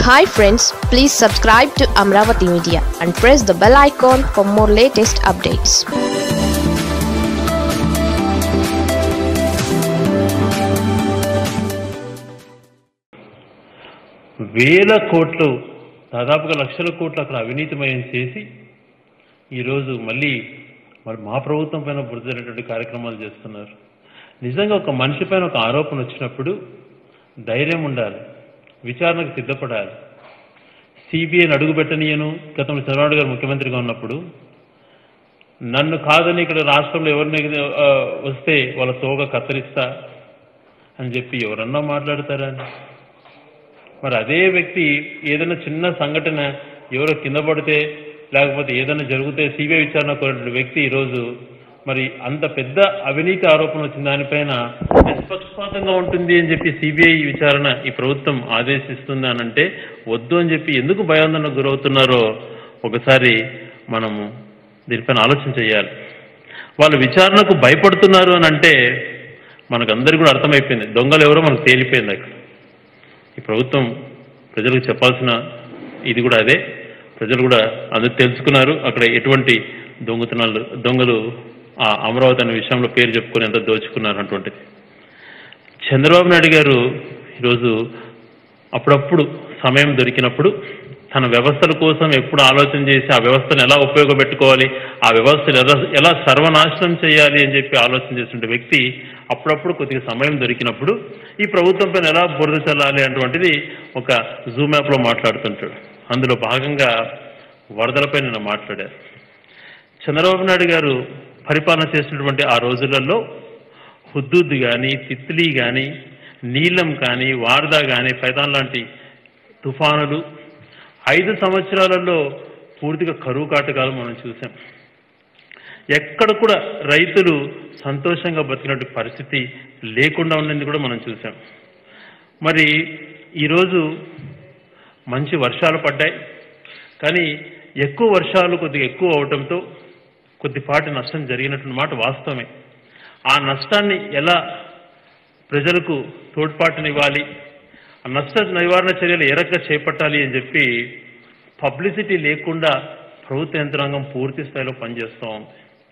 hi friends please subscribe to Amaravati media and press the bell icon for more latest updates వేల కోట్లు దాదాపుగా లక్షల కోట్లు అక్కడ అవినీతిమయం చేసి ఈరోజు మళ్ళీ మరి మా ప్రభుత్వం పైన బురదైనటువంటి కార్యక్రమాలు చేస్తున్నారు నిజంగా ఒక మనిషి పైన ఒక ఆరోపణ వచ్చినప్పుడు ధైర్యం ఉండాలి విచారణకు సిద్ధపడాలి సిబిఐని అడుగుపెట్టనీయను గతంలో చంద్రబాబు గారు ముఖ్యమంత్రిగా ఉన్నప్పుడు నన్ను కాదని ఇక్కడ రాష్ట్రంలో ఎవరిని ఆ, వస్తే వాళ్ళ తోగ కత్తిరిస్తా అని చెప్పి ఎవరన్నా మాట్లాడతారా అని మరి అదే వ్యక్తి ఏదైనా చిన్న సంఘటన ఎవరో కింద పడితే లేకపోతే ఏదైనా జరిగితే సిబిఐ విచారణ కోరిన వ్యక్తి ఈరోజు మరి అంత పెద్ద అవినీతి ఆరోపణ వచ్చిన దానిపైన నిష్పక్షపాతంగా ఉంటుంది అని చెప్పి సిబిఐ విచారణ ఈ ప్రభుత్వం ఆదేశిస్తుంది అని అంటే వద్దు అని చెప్పి ఎందుకు భయాందోళనకు గురవుతున్నారో ఒకసారి మనము దీనిపైన ఆలోచన చేయాలి వాళ్ళు విచారణకు భయపడుతున్నారు అని అంటే మనకందరికీ కూడా అర్థమైపోయింది దొంగలు ఎవరో మనకు తేలిపోయింది అక్కడ ఈ ప్రభుత్వం ప్రజలకు చెప్పాల్సిన ఇది కూడా అదే ప్రజలు కూడా అందరూ తెలుసుకున్నారు అక్కడ ఎటువంటి దొంగతనాలు దొంగలు ఆ అమరావతి అనే విషయంలో పేరు చెప్పుకొని ఎంత దోచుకున్నారు అటువంటిది చంద్రబాబు నాయుడు గారు ఈరోజు అప్పుడప్పుడు సమయం దొరికినప్పుడు తన వ్యవస్థల కోసం ఎప్పుడు ఆలోచన చేసి ఆ వ్యవస్థను ఎలా ఉపయోగపెట్టుకోవాలి ఆ వ్యవస్థను ఎలా ఎలా సర్వనాశనం చేయాలి అని చెప్పి ఆలోచన చేస్తుంటే వ్యక్తి అప్పుడప్పుడు కొద్దిగా సమయం దొరికినప్పుడు ఈ ప్రభుత్వం పైన ఎలా బురద చల్లాలి అటువంటిది ఒక జూమ్ యాప్లో మాట్లాడుతుంటాడు అందులో భాగంగా వరదలపై నిన్న మాట్లాడారు చంద్రబాబు నాయుడు గారు పరిపాలన చేసినటువంటి ఆ రోజులలో హుద్దూద్ కానీ తిత్లీ కానీ నీలం కానీ వారదా కానీ పైతాన్ లాంటి తుఫానులు ఐదు సంవత్సరాలలో పూర్తిగా కరువు కాటకాలు మనం చూసాం ఎక్కడ కూడా రైతులు సంతోషంగా బతికినట్టు పరిస్థితి లేకుండా ఉన్నది కూడా మనం చూసాం మరి ఈరోజు మంచి వర్షాలు పడ్డాయి కానీ ఎక్కువ వర్షాలు కొద్దిగా ఎక్కువ అవటంతో కొద్దిపాటి నష్టం జరిగినటువంటి మాట వాస్తవమే ఆ నష్టాన్ని ఎలా ప్రజలకు తోడ్పాటునివ్వాలి ఆ నష్ట నివారణ చర్యలు ఏ రకంగా చేపట్టాలి అని చెప్పి పబ్లిసిటీ లేకుండా ప్రభుత్వ యంత్రాంగం పూర్తి స్థాయిలో పనిచేస్తూ ఉంది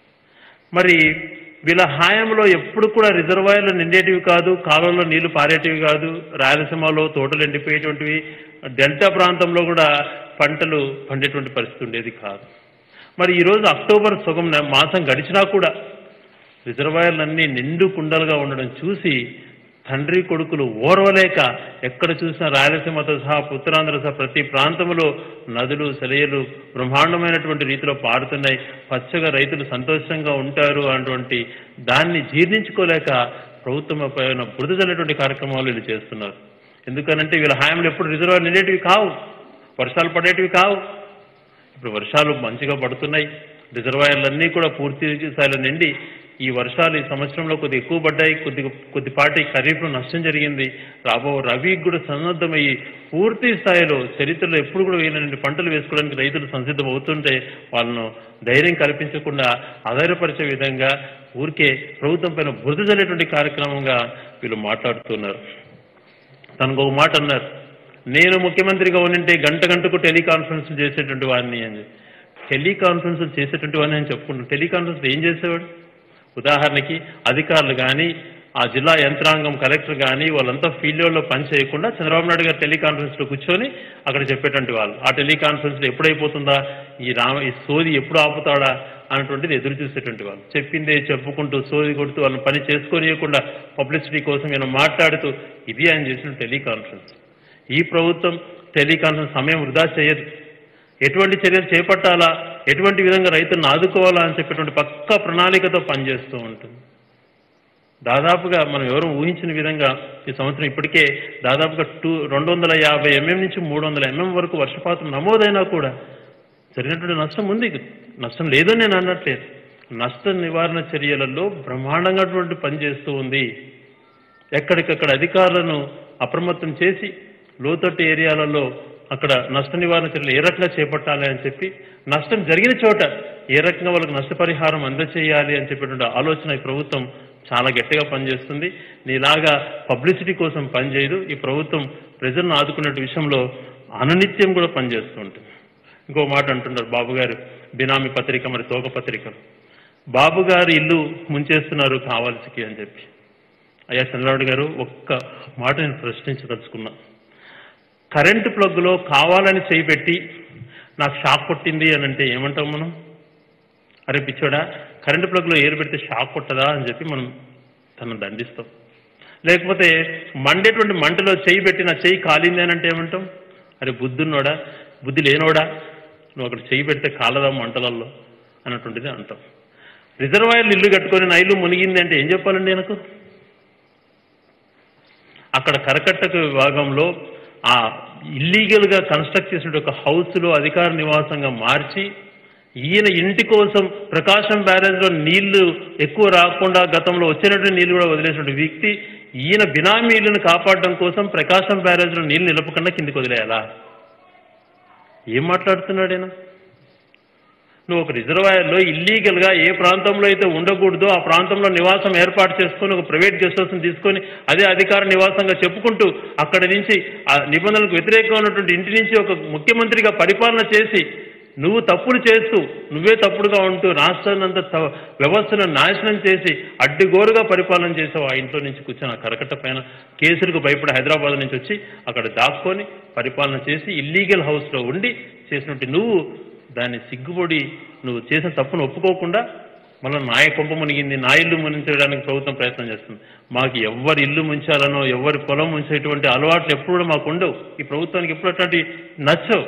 మరి వీళ్ళ హాయంలో ఎప్పుడు కూడా రిజర్వాయర్లు నిండేటివి కాదు కాలువలో నీళ్లు పారేటివి కాదు రాయలసీమలో తోటలు ఎండిపోయేటువంటివి డెల్టా ప్రాంతంలో కూడా పంటలు పండేటువంటి పరిస్థితి ఉండేది కాదు మరి ఈరోజు అక్టోబర్ సగం నె- మాసం గడిచినా కూడా రిజర్వాయర్లన్నీ నిండు కుండలుగా ఉండడం చూసి తండ్రి కొడుకులు ఓర్వలేక ఎక్కడ చూసినా రాయలసీమతో సహా ఉత్తరాంధ్ర సహా ప్రతి ప్రాంతంలో నదులు సెలయలు బ్రహ్మాండమైనటువంటి రీతిలో పారుతున్నాయి పచ్చగా రైతులు సంతోషంగా ఉంటారు అన్నటువంటి దాన్ని జీర్ణించుకోలేక ప్రభుత్వం పైన బురద చల్లేటువంటి కార్యక్రమాలు వీళ్ళు చేస్తున్నారు ఎందుకనంటే వీళ్ళ హామీలు ఎప్పుడు రిజర్వాయర్ నిండేటివి కావు వర్షాలు పడేటివి కావు ఇప్పుడు వర్షాలు మంచిగా పడుతున్నాయి రిజర్వాయర్లన్నీ కూడా పూర్తి స్థాయిలో నిండి ఈ వర్షాలు ఈ సంవత్సరంలో కొద్ది ఎక్కువ పడ్డాయి కొద్ది కొద్దిపాటి ఖరీఫ్లో నష్టం జరిగింది రాబో రబీకి కూడా సన్నద్ధమయ్యి పూర్తి స్థాయిలో చరిత్రలో ఎప్పుడు కూడా వేయనటువంటి పంటలు వేసుకోవడానికి రైతులు సంసిద్ధం అవుతుంటే వాళ్ళను ధైర్యం కల్పించకుండా ఆధారపరిచే విధంగా ఊరికే ప్రభుత్వం పైన బురద జల్లేటువంటి కార్యక్రమంగా వీళ్ళు మాట్లాడుతున్నారు తనకు ఒక మాట అన్నారు నేను ముఖ్యమంత్రిగా ఉండింటే గంట గంటకు టెలికాన్ఫరెన్స్ చేసేటువంటి వాడిని అని టెలికాన్ఫరెన్స్ చేసేటువంటి వాడిని అని చెప్పుకుంటాను టెలికాన్ఫరెన్స్ ఏం చేసేవాడు ఉదాహరణకి అధికారులు కానీ ఆ జిల్లా యంత్రాంగం కలెక్టర్ కానీ వాళ్ళంతా ఫీల్డ్లో పని చేయకుండా చంద్రబాబు నాయుడు గారు టెలికాన్ఫరెన్స్లో కూర్చొని అక్కడ చెప్పేటువంటి వాళ్ళు ఆ టెలికాన్ఫరెన్స్లో ఎప్పుడైపోతుందా ఈ రామ ఈ సోది ఎప్పుడు ఆపుతాడా అన్నటువంటిది ఎదురు చూసేటువంటి వాళ్ళు చెప్పిందే చెప్పుకుంటూ సోది కొడుతూ వాళ్ళని పని చేసుకోనియకుండా పబ్లిసిటీ కోసం ఈయన మాట్లాడుతూ ఇది ఆయన చేసిన టెలికాన్ఫరెన్స్ ఈ ప్రభుత్వం టెలికాన్ఫరెన్స్ సమయం వృధా చేయదు ఎటువంటి చర్యలు చేపట్టాలా ఎటువంటి విధంగా రైతులను ఆదుకోవాలా అని చెప్పేటువంటి పక్కా ప్రణాళికతో పనిచేస్తూ ఉంటుంది దాదాపుగా మనం ఎవరు ఊహించిన విధంగా ఈ సంవత్సరం ఇప్పటికే దాదాపుగా టూ రెండు వందల యాభై ఎంఎం నుంచి మూడు వందల ఎంఎం వరకు వర్షపాతం నమోదైనా కూడా జరిగినటువంటి నష్టం ఉంది నష్టం లేదని నేను అనట్లేదు నష్ట నివారణ చర్యలలో బ్రహ్మాండంగాటువంటి పని చేస్తూ ఉంది ఎక్కడికక్కడ అధికారులను అప్రమత్తం చేసి లోతట్టు ఏరియాలలో అక్కడ నష్ట నివారణ చర్యలు ఏ రకంగా చేపట్టాలి అని చెప్పి నష్టం జరిగిన చోట ఏ రకంగా వాళ్ళకి నష్టపరిహారం అందచేయాలి అని చెప్పేటువంటి ఆలోచన ఈ ప్రభుత్వం చాలా గట్టిగా పనిచేస్తుంది నీలాగా పబ్లిసిటీ కోసం పనిచేయదు ఈ ప్రభుత్వం ప్రజలను ఆదుకునే విషయంలో అనునిత్యం కూడా పనిచేస్తూ ఉంటుంది ఇంకో మాట అంటున్నారు బాబు గారు బినామీ పత్రిక మరి తోక పత్రికలు బాబు గారు ఇల్లు ముంచేస్తున్నారు కావాల్సికి అని చెప్పి అయ్యా చంద్రబాబు గారు ఒక్క మాట నేను ప్రశ్నించదలుచుకున్నా కరెంటు ప్లగ్లో కావాలని చేయి పెట్టి నాకు షాక్ కొట్టింది అని అంటే ఏమంటాం మనం అరే పిచ్చోడా కరెంటు ప్లగ్లో ఏరు పెడితే షాక్ కొట్టదా అని చెప్పి మనం తనను దండిస్తాం లేకపోతే మండేటువంటి మంటలో చేయి పెట్టి నా చేయి కాలింది అని అంటే ఏమంటాం అరే బుద్ధున్నోడా బుద్ధి లేనోడా నువ్వు అక్కడ చేయి పెడితే కాలదా మంటలలో అన్నటువంటిది అంటాం రిజర్వాయర్లు ఇల్లు కట్టుకొని నా ఇల్లు మునిగింది అంటే ఏం చెప్పాలండి నాకు అక్కడ కరకట్టక విభాగంలో ఆ ఇల్లీగల్గా కన్స్ట్రక్ట్ చేసిన ఒక హౌస్లో అధికార నివాసంగా మార్చి ఈయన ఇంటి కోసం ప్రకాశం బ్యారేజ్లో నీళ్లు ఎక్కువ రాకుండా గతంలో వచ్చినటువంటి నీళ్లు కూడా వదిలేసినటువంటి వ్యక్తి ఈయన బినామీలను కాపాడడం కోసం ప్రకాశం బ్యారేజ్లో నీళ్లు నిలపకుండా కిందికి వదిలేయాలా ఏం మాట్లాడుతున్నాడు ఈయన నువ్వు ఒక రిజర్వాయర్లో ఇల్లీగల్గా ఏ ప్రాంతంలో అయితే ఉండకూడదో ఆ ప్రాంతంలో నివాసం ఏర్పాటు చేసుకొని ఒక ప్రైవేట్ గెస్ట్ హౌస్ని తీసుకొని అదే అధికార నివాసంగా చెప్పుకుంటూ అక్కడి నుంచి ఆ నిబంధనలకు వ్యతిరేకంగా ఉన్నటువంటి ఇంటి నుంచి ఒక ముఖ్యమంత్రిగా పరిపాలన చేసి నువ్వు తప్పులు చేస్తూ నువ్వే తప్పుడుగా ఉంటూ రాష్ట్రాన్నంత త- వ్యవస్థను నాశనం చేసి అడ్డిగోరుగా పరిపాలన చేసావు ఆ ఇంట్లో నుంచి కూర్చొని ఆ కరకట్ట పైన కేసులకు భయపడి హైదరాబాద్ నుంచి వచ్చి అక్కడ దాక్కొని పరిపాలన చేసి ఇల్లీగల్ హౌస్లో ఉండి చేసినట్టు నువ్వు దాన్ని సిగ్గుపడి నువ్వు చేసిన తప్పును ఒప్పుకోకుండా మళ్ళీ నా కొంప మునిగింది నా ఇల్లు మునించడానికి ప్రభుత్వం ప్రయత్నం చేస్తుంది మాకు ఎవరి ఇల్లు ముంచాలనో ఎవరి పొలం ముంచేటువంటి అలవాట్లు ఎప్పుడు కూడా మాకు ఉండవు ఈ ప్రభుత్వానికి ఎప్పుడు అట్లాంటి నచ్చవు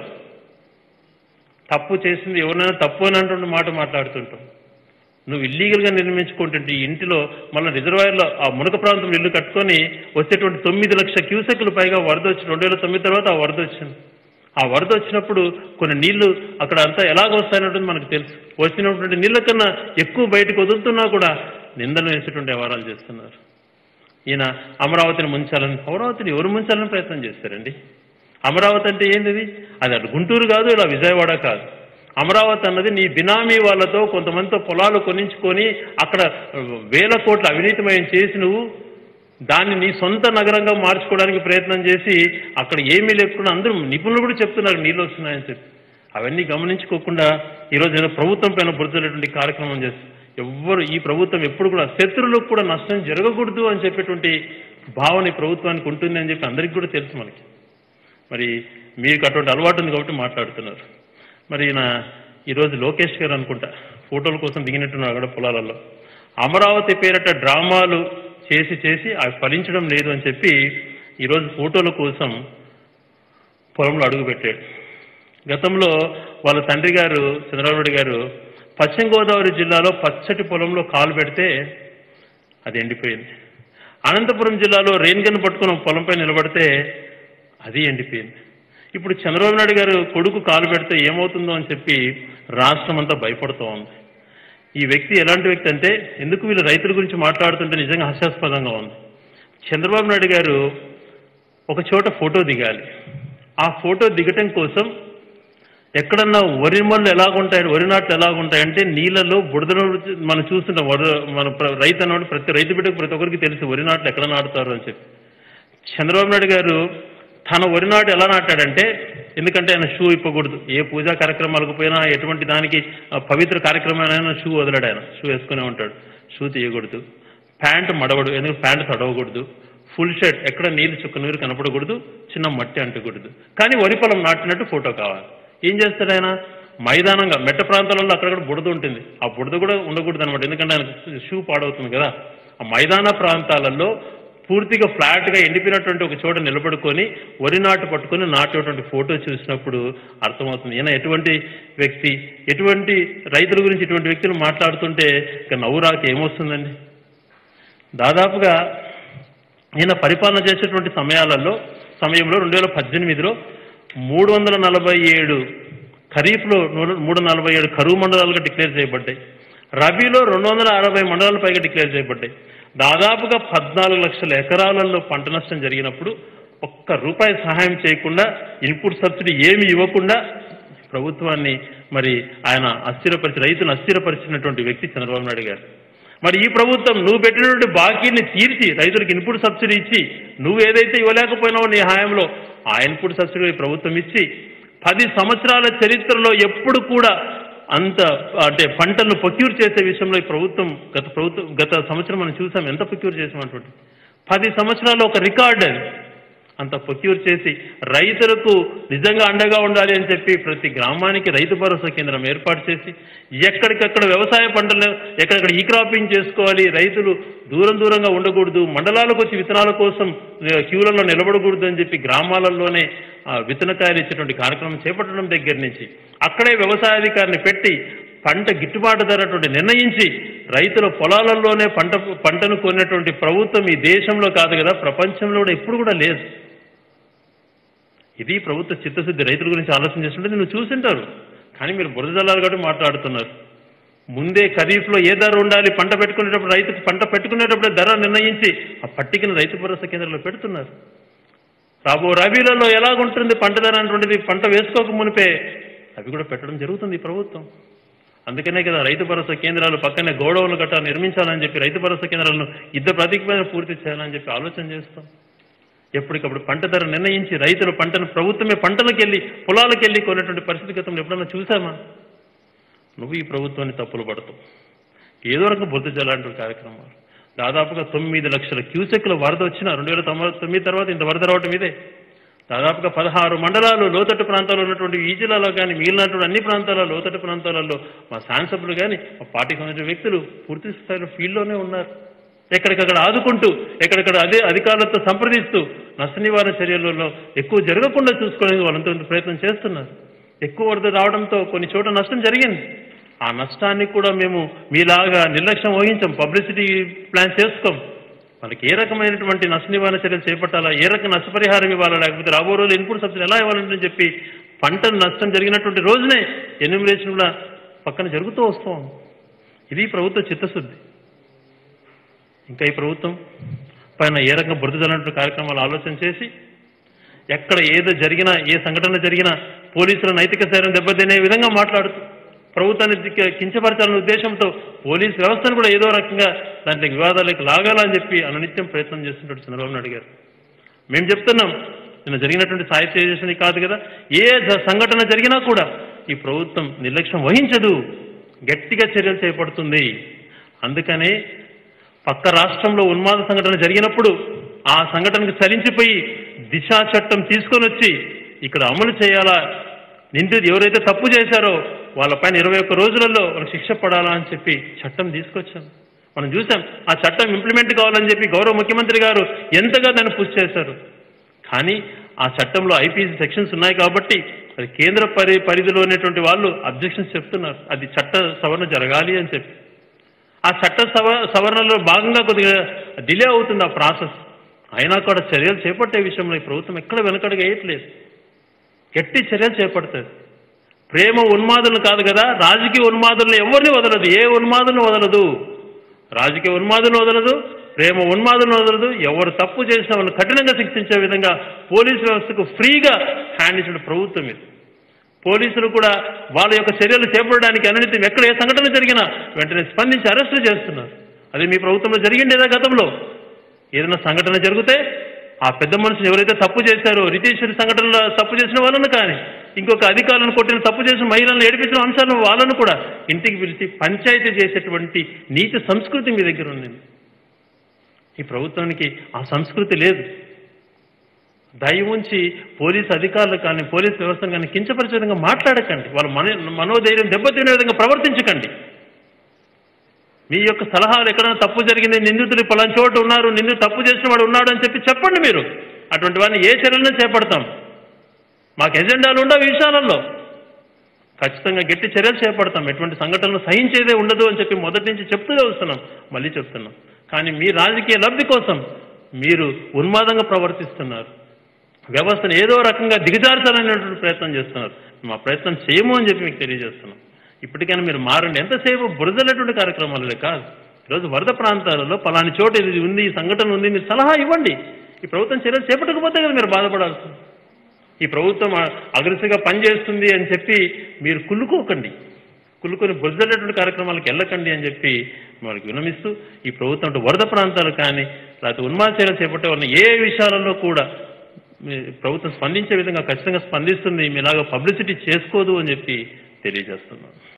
తప్పు చేసింది ఎవరినైనా తప్పు అని అంటుండే మాట మాట్లాడుతుంటాం నువ్వు ఇల్లీగల్గా నిర్మించుకుంటుంటే ఈ ఇంటిలో మళ్ళీ రిజర్వాయర్లో ఆ మునక ప్రాంతం ఇల్లు కట్టుకొని వచ్చేటువంటి తొమ్మిది లక్షల క్యూసెక్లు పైగా వరద వచ్చి రెండు వేల తొమ్మిది తర్వాత ఆ వరద వచ్చింది ఆ వరద వచ్చినప్పుడు కొన్ని నీళ్లు అక్కడ అంతా ఎలాగ వస్తాయన్నట్టు మనకు తెలుసు వచ్చినటువంటి నీళ్ళ కన్నా ఎక్కువ బయటకు వదులుతున్నా కూడా నిందలు వేసేటువంటి వ్యవహారాలు చేస్తున్నారు ఈయన అమరావతిని ముంచాలని అమరావతిని ఎవరు ముంచాలని ప్రయత్నం చేస్తారండి అమరావతి అంటే ఏంటిది అది అటు గుంటూరు కాదు ఇలా విజయవాడ కాదు అమరావతి అన్నది నీ బినామీ వాళ్ళతో కొంతమందితో పొలాలు కొనించుకొని అక్కడ వేల కోట్ల అవినీతిమయం చేసి నువ్వు దాన్ని నీ సొంత నగరంగా మార్చుకోవడానికి ప్రయత్నం చేసి అక్కడ ఏమీ లేకుండా అందరూ నిపుణులు కూడా చెప్తున్నారు నీళ్ళు వస్తున్నాయని చెప్పి అవన్నీ గమనించుకోకుండా ఈరోజు ఏదో ప్రభుత్వం పైన బురదలేటువంటి కార్యక్రమం చేస్తారు ఎవ్వరు ఈ ప్రభుత్వం ఎప్పుడు కూడా శత్రువులకు కూడా నష్టం జరగకూడదు అని చెప్పేటువంటి భావన ఈ ప్రభుత్వానికి ఉంటుంది అని చెప్పి అందరికీ కూడా తెలుసు మనకి మరి మీకు అటువంటి అలవాటు ఉంది కాబట్టి మాట్లాడుతున్నారు మరి ఈయన ఈరోజు లోకేష్ గారు అనుకుంటా ఫోటోల కోసం దిగినట్టున్నారు అక్కడ పొలాలలో అమరావతి పేరట డ్రామాలు చేసి చేసి అవి ఫలించడం లేదు అని చెప్పి ఈరోజు ఫోటోల కోసం పొలంలో అడుగుపెట్టాడు గతంలో వాళ్ళ తండ్రి గారు చంద్రబాబు నాయుడు గారు పశ్చిమ గోదావరి జిల్లాలో పచ్చటి పొలంలో కాలు పెడితే అది ఎండిపోయింది అనంతపురం జిల్లాలో రెయిన్ గన్ పట్టుకుని ఒక పొలంపై నిలబడితే అది ఎండిపోయింది ఇప్పుడు చంద్రబాబు నాయుడు గారు కొడుకు కాలు పెడితే ఏమవుతుందో అని చెప్పి రాష్ట్రం అంతా భయపడుతూ ఉంది ఈ వ్యక్తి ఎలాంటి వ్యక్తి అంటే ఎందుకు వీళ్ళు రైతుల గురించి మాట్లాడుతుంటే నిజంగా హాస్యాస్పదంగా ఉంది చంద్రబాబు నాయుడు గారు ఒక చోట ఫోటో దిగాలి ఆ ఫోటో దిగటం కోసం ఎక్కడన్నా వరి మళ్ళు ఎలాగుంటాయి వరి నాట్లు ఎలాగుంటాయంటే నీళ్ళలో బుడదలో మనం చూస్తుంటాం వరి మన ప్ర- రైతు అన్నవాడు ప్రతి రైతు బిడ్డకు ప్రతి ఒక్కరికి తెలుసు వరి నాట్లు ఎక్కడ నాటుతారు అని చెప్పి చంద్రబాబు నాయుడు గారు తన వరి నాటు ఎలా నాటాడంటే ఎందుకంటే ఆయన షూ ఇప్పకూడదు ఏ పూజా కార్యక్రమాలకు పోయినా ఎటువంటి దానికి ఆ, పవిత్ర కార్యక్రమాలైనా షూ వదలడు ఆయన షూ వేసుకునే ఉంటాడు షూ తీయకూడదు ప్యాంట్ మడవడు ఎందుకంటే ప్యాంట్ తడవకూడదు ఫుల్ షర్ట్ ఎక్కడ నీళ్ళు చుక్క నీరు కనపడకూడదు చిన్న మట్టి అంటకూడదు కానీ వరి పొలం నాటినట్టు ఫోటో కావాలి ఏం చేస్తాడు ఆయన మైదానంగా మెట్ట ప్రాంతాలలో అక్కడక్కడ బుడద ఉంటుంది ఆ బుడద కూడా ఉండకూడదు అనమాట ఎందుకంటే ఆయన షూ పాడవుతుంది కదా ఆ మైదాన ప్రాంతాలలో పూర్తిగా ఫ్లాట్గా ఎండిపోయినటువంటి ఒక చోట నిలబడుకొని వరి నాటు పట్టుకొని నాటేటువంటి ఫోటో చూసినప్పుడు అర్థమవుతుంది ఈయన ఎటువంటి వ్యక్తి ఎటువంటి రైతుల గురించి ఇటువంటి వ్యక్తులు మాట్లాడుతుంటే ఇక నవ్వు రాక ఏమొస్తుందండి దాదాపుగా ఈయన పరిపాలన చేసేటువంటి సమయాలలో సమయంలో రెండు వేల పద్దెనిమిదిలో మూడు వందల నలభై ఏడు ఖరీఫ్లో నూ- మూడు నలభై ఏడు కరువు మండలాలుగా డిక్లేర్ చేయబడ్డాయి రబీలో రెండు వందల అరవై మండలాల పైగా డిక్లేర్ చేయబడ్డాయి దాదాపుగా పద్నాలుగు లక్షల ఎకరాలలో పంట నష్టం జరిగినప్పుడు ఒక్క రూపాయి సహాయం చేయకుండా ఇన్పుట్ సబ్సిడీ ఏమి ఇవ్వకుండా ప్రభుత్వాన్ని మరి ఆయన అస్థిరపరిచి రైతును అస్థిరపరిచినటువంటి వ్యక్తి చంద్రబాబు నాయుడు గారు మరి ఈ ప్రభుత్వం నువ్వు పెట్టినటువంటి బాకీని తీర్చి రైతులకు ఇన్పుట్ సబ్సిడీ ఇచ్చి నువ్వు ఏదైతే ఇవ్వలేకపోయినావో నీ హాయంలో ఆ ఇన్పుట్ సబ్సిడీ ప్రభుత్వం ఇచ్చి పది సంవత్సరాల చరిత్రలో ఎప్పుడు కూడా అంత అంటే పంటలను ప్రొక్యూర్ చేసే విషయంలో ఈ ప్రభుత్వం గత ప్రభుత్వం గత సంవత్సరం మనం చూసాం ఎంత ప్రొక్యూర్ చేసామన్నటువంటి పది సంవత్సరాల్లో ఒక రికార్డ్ అది అంత ప్రొక్యూర్ చేసి రైతులకు నిజంగా అండగా ఉండాలి అని చెప్పి ప్రతి గ్రామానికి రైతు భరోసా కేంద్రం ఏర్పాటు చేసి ఎక్కడికక్కడ వ్యవసాయ పంటలు ఎక్కడెక్కడ ఈ క్రాపింగ్ చేసుకోవాలి రైతులు దూరం దూరంగా ఉండకూడదు మండలాలకు వచ్చి విత్తనాల కోసం ఆ, క్యూలలో నిలబడకూడదు అని చెప్పి గ్రామాలలోనే ఆ, విత్తనకాయలు ఇచ్చేటువంటి కార్యక్రమం చేపట్టడం దగ్గర నుంచి అక్కడే వ్యవసాయాధికారిని పెట్టి పంట గిట్టుబాటు ధర అటువంటి నిర్ణయించి రైతుల పొలాలలోనే పంట పంటను కొన్నటువంటి ప్రభుత్వం ఈ దేశంలో కాదు కదా ప్రపంచంలో కూడా ఎప్పుడు కూడా లేదు ఇది ప్రభుత్వ చిత్తశుద్ధి రైతుల గురించి ఆలోచన చేస్తుంటే నువ్వు చూసింటారు కానీ మీరు బురద జల్లాలు కాబట్టి మాట్లాడుతున్నారు ముందే ఖరీఫ్లో ఏ ధర ఉండాలి పంట పెట్టుకునేటప్పుడు రైతుకు పంట పెట్టుకునేటప్పుడు ధర నిర్ణయించి ఆ పట్టికను రైతు భరోసా కేంద్రంలో పెడుతున్నారు రాబో రబీలలో ఎలాగుంటుంది పంట ధర అనేటువంటిది పంట వేసుకోక మునిపే అవి కూడా పెట్టడం జరుగుతుంది ఈ ప్రభుత్వం అందుకనే కదా రైతు భరోసా కేంద్రాలు పక్కనే గోడౌన్లు గట్టా నిర్మించాలని చెప్పి రైతు భరోసా కేంద్రాలను యుద్ధ ప్రతిజ్ఞ పూర్తి చేయాలని చెప్పి ఆలోచన చేస్తాం ఎప్పటికప్పుడు పంట ధర నిర్ణయించి రైతుల పంటను ప్రభుత్వమే పంటలకు వెళ్ళి పొలాలకు వెళ్ళి కొనేటువంటి పరిస్థితి గతంలో ఎప్పుడన్నా చూసామా నువ్వు ఈ ప్రభుత్వాన్ని తప్పులు పడతావు ఏదో రకం బుద్ధి జలాంటి కార్యక్రమాలు దాదాపుగా తొమ్మిది లక్షల క్యూసెక్ల వరద వచ్చిన రెండు వేల తొమ్మిది తర్వాత ఇంత వరద రావటం ఇదే దాదాపుగా పదహారు మండలాలు లోతట్టు ప్రాంతాల్లో ఉన్నటువంటి ఈ జిల్లాలో కానీ మిగిలినటువంటి అన్ని ప్రాంతాల లోతట్టు ప్రాంతాలలో మా శాసనసభ్యులు కానీ మా పార్టీకి సంబంధించిన వ్యక్తులు పూర్తి స్థాయిలో ఫీల్డ్లోనే ఉన్నారు ఎక్కడికక్కడ ఆదుకుంటూ ఎక్కడిక్కడ అదే అధికారులతో సంప్రదిస్తూ నష్ట నివారణ చర్యలలో ఎక్కువ జరగకుండా చూసుకోవడానికి వాళ్ళంతా ప్రయత్నం చేస్తున్నారు ఎక్కువ వరద రావడంతో కొన్ని చోట్ల నష్టం జరిగింది ఆ నష్టాన్ని కూడా మేము మీలాగా నిర్లక్ష్యం వహించాం పబ్లిసిటీ ప్లాన్ చేసుకోం మనకి ఏ రకమైనటువంటి నష్ట నివారణ చర్యలు చేపట్టాలా ఏ రకం నష్టపరిహారం ఇవ్వాలా లేకపోతే రాబో రోజులు ఇన్పుట్ సబ్సిడీ ఎలా ఇవ్వాలని చెప్పి పంట నష్టం జరిగినటువంటి రోజునే ఎన్యూమినేషన్ కూడా పక్కన జరుగుతూ వస్తాం ఇది ప్రభుత్వ చిత్తశుద్ధి ఇంకా ఈ ప్రభుత్వం పైన ఏ రకంగా బురద జల్లనటువంటి కార్యక్రమాలు ఆలోచన చేసి ఎక్కడ ఏదో జరిగినా ఏ సంఘటన జరిగినా పోలీసుల నైతిక స్థైర్యం దెబ్బతినే విధంగా మాట్లాడుతూ ప్రభుత్వాన్ని దిక్క- కించపరచాలనే ఉద్దేశంతో పోలీస్ వ్యవస్థను కూడా ఏదో రకంగా దాంట్లో వివాదాలకు లాగాలని చెప్పి అనునిత్యం ప్రయత్నం చేస్తుంటాడు చంద్రబాబు నాయుడు గారు మేము చెప్తున్నాం నిన్న జరిగినటువంటి సాహిత్య చేసింది కాదు కదా ఏ జ- సంఘటన జరిగినా కూడా ఈ ప్రభుత్వం నిర్లక్ష్యం వహించదు గట్టిగా చర్యలు చేపడుతుంది అందుకనే పక్క రాష్ట్రంలో ఉన్మాద సంఘటన జరిగినప్పుడు ఆ సంఘటనకు చలించిపోయి దిశా చట్టం తీసుకొని వచ్చి ఇక్కడ అమలు చేయాలా నిందితుడు ఎవరైతే తప్పు చేశారో వాళ్ళపైన ఇరవై ఒక్క రోజులలో వాళ్ళకి శిక్ష పడాలా అని చెప్పి చట్టం తీసుకొచ్చాం మనం చూసాం ఆ చట్టం ఇంప్లిమెంట్ కావాలని చెప్పి గౌరవ ముఖ్యమంత్రి గారు ఎంతగా దాన్ని పుష్ చేశారు కానీ ఆ చట్టంలో ఐపీసీ సెక్షన్స్ ఉన్నాయి కాబట్టి అది కేంద్ర పరి పరిధిలో ఉన్నటువంటి వాళ్ళు అబ్జెక్షన్స్ చెప్తున్నారు అది చట్ట సవరణ జరగాలి అని చెప్పి ఆ చట్ట సవ సవరణలో భాగంగా కొద్దిగా డిలే అవుతుంది ఆ ప్రాసెస్ అయినా కూడా చర్యలు చేపట్టే విషయంలో ఈ ప్రభుత్వం ఎక్కడ వెనకడుగు వేయట్లేదు గట్టి చర్యలు చేపడుతుంది ప్రేమ ఉన్మాదులను కాదు కదా రాజకీయ ఉన్మాదులను ఎవరిని వదలదు ఏ ఉన్మాదులను వదలదు రాజకీయ ఉన్మాదులను వదలదు ప్రేమ ఉన్మాదులను వదలదు ఎవరు తప్పు చేసినా వాళ్ళని కఠినంగా శిక్షించే విధంగా పోలీసు వ్యవస్థకు ఫ్రీగా హ్యాండ్ ఇచ్చిన ప్రభుత్వం ఇది పోలీసులు కూడా వాళ్ళ యొక్క చర్యలు చేపట్టడానికి అనునితం ఎక్కడ ఏ సంఘటన జరిగినా వెంటనే స్పందించి అరెస్టులు చేస్తున్నారు అది మీ ప్రభుత్వంలో జరిగిండేదా గతంలో ఏదైనా సంఘటన జరిగితే ఆ పెద్ద మనుషులు ఎవరైతే తప్పు చేశారో రితీశ్వరి సంఘటనలో తప్పు చేసిన వాళ్ళను కానీ ఇంకొక అధికారులను కొట్టిన తప్పు చేసిన మహిళలను ఏడిపించిన అంశాలను వాళ్ళను కూడా ఇంటికి పిలిచి పంచాయతీ చేసేటువంటి నీతి సంస్కృతి మీ దగ్గర ఉంది ఈ ప్రభుత్వానికి ఆ సంస్కృతి లేదు దయ ఉంచి పోలీసు అధికారులు కానీ పోలీసు వ్యవస్థను కానీ కించపరిచే విధంగా మాట్లాడకండి వాళ్ళ మన మనోధైర్యం దెబ్బతినే విధంగా ప్రవర్తించకండి మీ యొక్క సలహాలు ఎక్కడైనా తప్పు జరిగింది నిందితులు పలానా చోటు ఉన్నారు నిందితుడు తప్పు చేసిన వాడు ఉన్నాడు అని చెప్పి చెప్పండి మీరు అటువంటి వాడిని ఏ చర్యలను చేపడతాం మాకు ఎజెండాలు ఉండవు ఈ విషయాలలో ఖచ్చితంగా గట్టి చర్యలు చేపడతాం ఎటువంటి సంఘటనలు సహించేదే ఉండదు అని చెప్పి మొదటి నుంచి చెప్తూనే వస్తున్నాం మళ్ళీ చెప్తున్నాం కానీ మీ రాజకీయ లబ్ధి కోసం మీరు ఉన్మాదంగా ప్రవర్తిస్తున్నారు వ్యవస్థను ఏదో రకంగా దిగజార్చాలనేటువంటి ప్రయత్నం చేస్తున్నారు మా ప్రయత్నం చేయము అని చెప్పి మీకు తెలియజేస్తున్నాం ఇప్పటికైనా మీరు మారండి ఎంతసేపు బురదలేటువంటి కార్యక్రమాలే కాదు ఈరోజు వరద ప్రాంతాలలో పలాని చోట ఇది ఉంది ఈ సంఘటన ఉంది మీరు సలహా ఇవ్వండి ఈ ప్రభుత్వం చర్యలు చేపట్టకపోతే కదా మీరు బాధపడాల్సింది ఈ ప్రభుత్వం అగ్రెసివ్గా పనిచేస్తుంది అని చెప్పి మీరు కుళ్ళుకోకండి కుళ్ళుకొని బొజ్జలేటువంటి కార్యక్రమాలకు వెళ్ళకండి అని చెప్పి మనకి వినమిస్తూ ఈ ప్రభుత్వం అంటే వరద ప్రాంతాలు కానీ లేకపోతే ఉన్మాద చర్యలు చేపట్టే వాళ్ళని ఏ విషయాలలో కూడా మీ ప్రభుత్వం స్పందించే విధంగా ఖచ్చితంగా స్పందిస్తుంది మీలాగా పబ్లిసిటీ చేసుకోదు అని చెప్పి తెలియజేస్తున్నాను